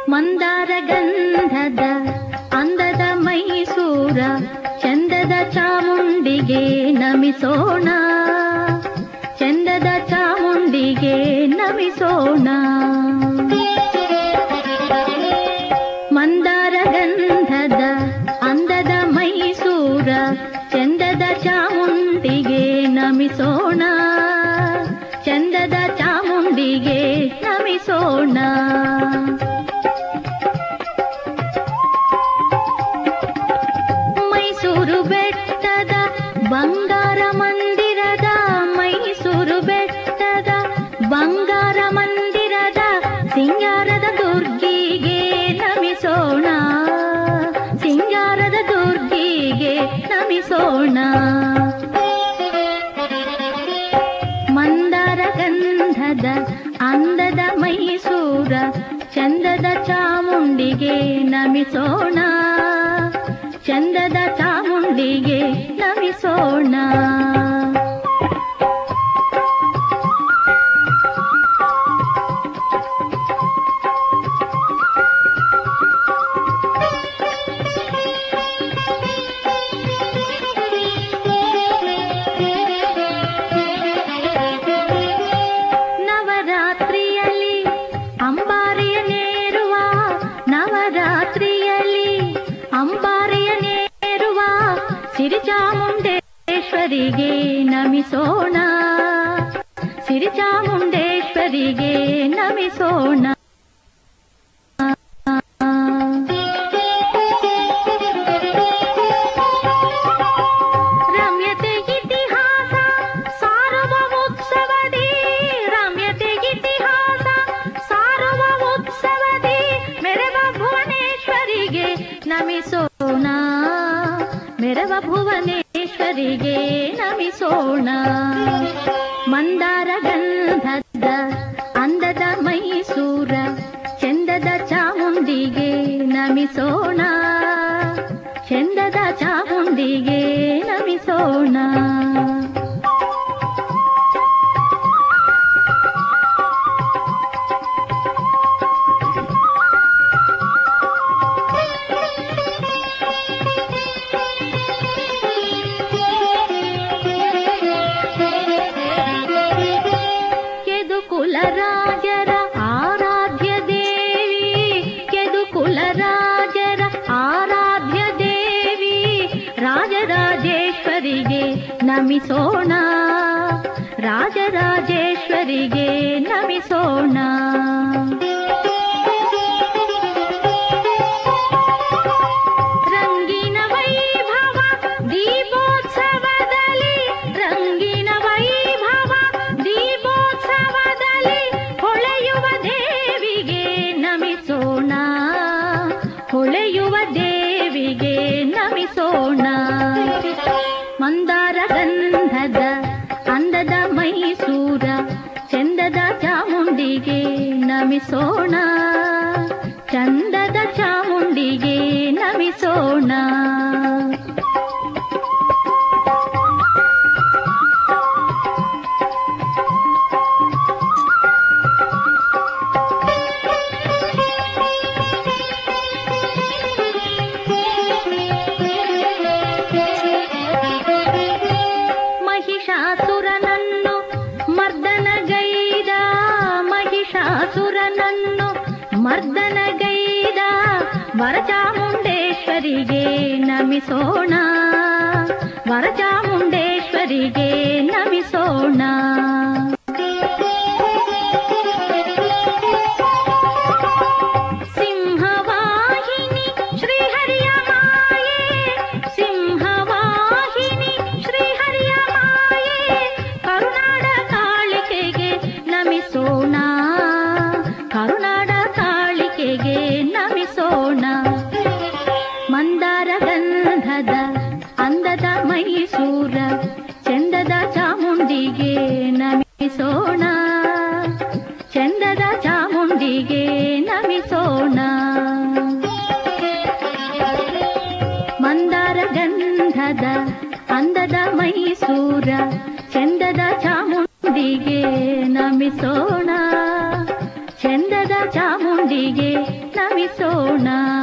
ಮಂದಾರ ಗಂಧದ ಅಂದದ ಮೈಸೂರ ಚಂದದ ಚಾಮುಂಡಿಗೆ ನಮಿಸೋಣ ಚಂದದ ಚಾಮುಂಡಿಗೆ ನಮಿಸೋಣ ಮಂದಾರ ಗಂಧದ ಅಂದದ ಮೈಸೂರ ಚಂದದ ಚಾಮುಂಡಿಗೆ ನಮಿಸೋಣ ಚಂದದ ಚಾಮುಂಡಿಗೆ ನಮಿಸೋಣ ಮೈಸೂರು ಬೆಟ್ಟದ ಬಂಗಾರ ಮಂದಿರದ ಮೈಸೂರು ಬೆಟ್ಟದ ಬಂಗಾರ ಮಂದಿರದ ಸಿಂಗಾರದ ದುರ್ಗಿಗೆ ನಮಿಸೋಣ ಸಿಂಗಾರದ ದುರ್ಗಿಗೆ ನಮಿಸೋಣ ಮಂದಾರ ಗಂಧದ ಅಂದದ ಮೈಸೂರ ಚಂದದ ಚಾಮುಂಡಿಗೆ ನಮಿಸೋಣ ಚಂದದ ಚಾಮುಂಡಿಗೆ ನಮಿಸೋಣ ನವರಾತ್ರಿಯಲ್ಲಿ ಅಂಬಾರಿಯ ನೇರುವ ನವರಾತ್ರಿಯಲ್ಲಿ ಅಂಬಾರಿಯ ನೇರುವ ಸಿರಿಚಾಮುಂಡೇಶ್ವರಿಗೆ ನಮಿಸೋಣ ಸಿರಿಚಾಮುಂಡೇಶ್ವರಿಗೆ ನಮಿಸೋಣ ರಮ್ಯತೆ ಇತಿಹಾಸ ಸಾರುವ ಉತ್ಸವದಿ ರಮ್ಯತೆ ಇತಿಹಾಸ ಸಾರುವ ಉತ್ಸವದಿ ಮೆರವ ಭುವನೇಶ್ವರಿಗೆ ನಮಿಸೋಣ ಮೆರವ ಭುವನೇಶ್ವರಿಗೆ ನಮಿಸೋಣ ಮಂದಾರ ಗಂಧದ ಅಂದದ ಮೈಸೂರ ಚಂದದ ಚಾಮುಂಡಿಗೆ ನಮಿಸೋಣ ಚಂದದ ಚಾಮುಂಡಿಗೆ ನಮಿಸೋಣ ಯದುಕುಲರಾಜರ ಆರಾಧ್ಯ ದೇವಿ ಯದುಕುಲರಾಜರ ಆರಾಧ್ಯ ದೇವಿ ರಾಜರಾಜೇಶ್ವರಿಗೆ ನಮಿಸೋಣ ರಾಜರಾಜೇಶ್ವರಿಗೆ ನಮಿಸೋಣ ರಂಗಿನ ವೈಭವ ದೀಪೋತ್ಸವದಲ್ಲಿ ರಂಗಿನ ವೈಭವ ದೀಪೋತ್ಸವದಲ್ಲಿ ಹೊಳೆಯುವ ದೇವಿಗೆ ನಮಿಸೋಣ ಹೊಳೆಯುವ ದೇವಿಗೆ ನಮಿಸೋಣ ಮಂದಾರ ಗಂಧದ ಅಂದದ ಮೈಸೂರ ಚಂದದ ಚಾಮುಂಡಿಗೆ ನಮಿಸೋಣ ಚಂದದ ಚಾಮುಂಡಿಗೆ ನಮಿಸೋಣ ಮಹಿಷಾಸುರನನ್ನು ಮರ್ದನಗೈದ ಮಹಿಷಾಸುರನನ್ನು ಮರ್ದನಗೈದ ವರಚಾಮುಂಡೇಶ್ವರಿಗೆ ನಮಿಸೋಣ ವರಚಾಮುಂಡೇಶ್ವರಿಗೆ ನಮಿಸೋಣ ಸಿಂಹವಾಹಿನಿ ಶ್ರೀಹರಿಯ ಮಾಯೆ ಸಿಂಹವಾಹಿನಿ ಶ್ರೀಹರಿಯ ಮಾಯೆ ಕರುನಾಡ ಕಾಳಿಕೆಗೆ ನಮಿಸೋಣ ಕರುನಾಡ ಕಾಳಿಕೆಗೆ ನಮಿಸೋಣ ಮಂದಾರ ಗಂಧದ ಅಂದದ ಮೈಸೂರ ಚಂದದ ಚಾಮುಂಡಿಗೆ ನಮಿಸೋಣ ಚಂದದ ಚಾಮುಂಡಿಗೆ ನಮಿಸೋಣ ಮಂದಾರ ಗಂಧದ ಅಂದದ ಮೈಸೂರ ಚಂದದ ಚಾಮುಂಡಿಗೆ ನಮಿಸೋಣ ಚಂದದ ಚಾಮುಂಡಿಗೆ ನಮಿಸೋಣ